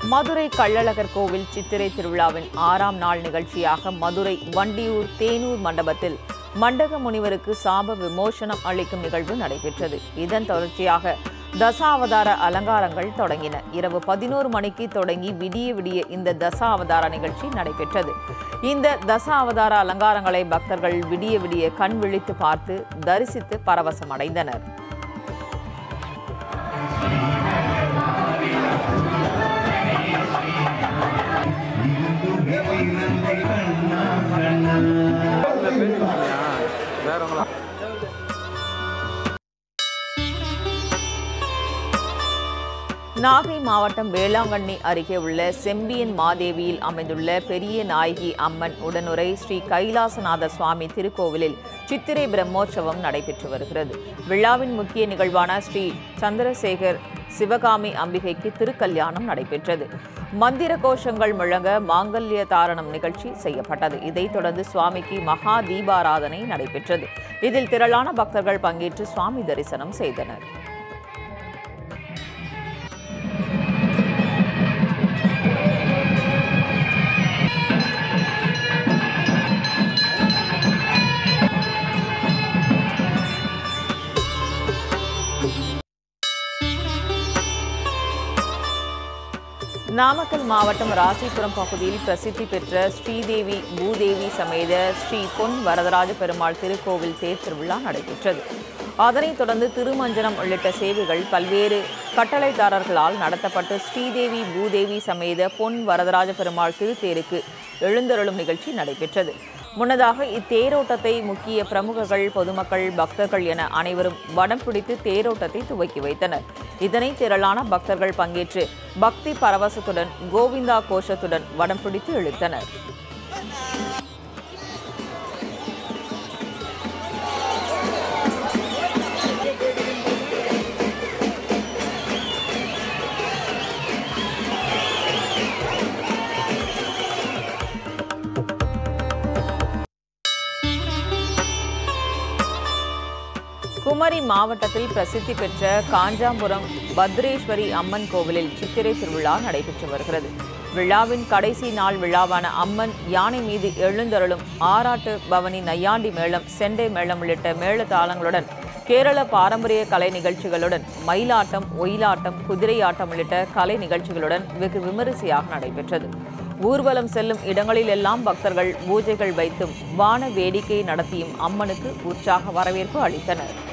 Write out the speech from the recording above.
மதுரை கள்ளழகர் கோவில் சித்திரை திருவிழாவின் ஆறாம் நாள் நிகழ்ச்சியாக மதுரை வண்டியூர் தேனூர் மண்டபத்தில் மண்டக முனிவருக்கு சாப விமோசனம் அளிக்கும் நிகழ்வு நடைபெற்றது இதன் தொடர்ச்சியாக தசாவதார அலங்காரங்கள் தொடங்கின இரவு பதினோரு மணிக்கு தொடங்கி விடிய விடிய இந்த தசாவதார நிகழ்ச்சி நடைபெற்றது இந்த தசாவதார அலங்காரங்களை பக்தர்கள் விடிய விடிய கண் விழித்து பார்த்து தரிசித்து பரவசம் அடைந்தனர் வேறவங்களா நாகை மாவட்டம் வேளாங்கண்ணி அருகே உள்ள செம்பியன் மாதேவியில் அமைந்துள்ள பெரிய நாயகி அம்மன் உடனுரை ஸ்ரீ கைலாசநாத சுவாமி திருக்கோவிலில் சித்திரை பிரம்மோற்சவம் நடைபெற்று வருகிறது விழாவின் முக்கிய நிகழ்வான ஸ்ரீ சந்திரசேகர் சிவகாமி அம்பிகைக்கு திருக்கல்யாணம் நடைபெற்றது மந்திர கோஷங்கள் முழங்க மாங்கல்ய தாரணம் நிகழ்ச்சி செய்யப்பட்டது இதைத் தொடர்ந்து சுவாமிக்கு மகா தீபாராதனை நடைபெற்றது இதில் திரளான பக்தர்கள் பங்கேற்று சுவாமி தரிசனம் செய்தனர் நாமக்கல் மாவட்டம் ராசிபுரம் பகுதியில் பிரசித்தி பெற்ற ஸ்ரீதேவி பூதேவி சமேத ஸ்ரீ பொன் வரதராஜ பெருமாள் திருக்கோவில் தேர் திருவிழா நடைபெற்றது அதனைத் தொடர்ந்து திருமஞ்சனம் உள்ளிட்ட சேவைகள் பல்வேறு கட்டளைதாரர்களால் நடத்தப்பட்டு ஸ்ரீதேவி பூதேவி சமேத பொன் வரதராஜ பெருமாள் திருத்தேருக்கு எழுந்தருளும் நிகழ்ச்சி நடைபெற்றது முன்னதாக இத்தேரோட்டத்தை முக்கிய பிரமுகர்கள் பொதுமக்கள் பக்தர்கள் என அனைவரும் வடம் பிடித்து தேரோட்டத்தை துவக்கி வைத்தனர் இதனை திரளான பக்தர்கள் பங்கேற்று பக்தி பரவசத்துடன் கோவிந்தா கோஷத்துடன் வடம் பிடித்து இழுத்தனர் குமரி மாவட்டத்தில் பிரசித்தி பெற்ற காஞ்சாபுரம் பத்ரேஸ்வரி அம்மன் கோவிலில் சித்திரை திருவிழா நடைபெற்று வருகிறது விழாவின் கடைசி நாள் விழாவான அம்மன் யானை மீது எழுந்தருளும் ஆராட்டு பவனி நையாண்டி மேளம் செண்டை மேளம் உள்ளிட்ட மேளதாளங்களுடன் கேரள பாரம்பரிய கலை நிகழ்ச்சிகளுடன் மயிலாட்டம் ஒயிலாட்டம் குதிரையாட்டம் உள்ளிட்ட கலை நிகழ்ச்சிகளுடன் வெகு விமரிசையாக நடைபெற்றது ஊர்வலம் செல்லும் இடங்களிலெல்லாம் பக்தர்கள் பூஜைகள் வைத்தும் வான வேடிக்கை நடத்தியும் அம்மனுக்கு உற்சாக வரவேற்பு அளித்தனர்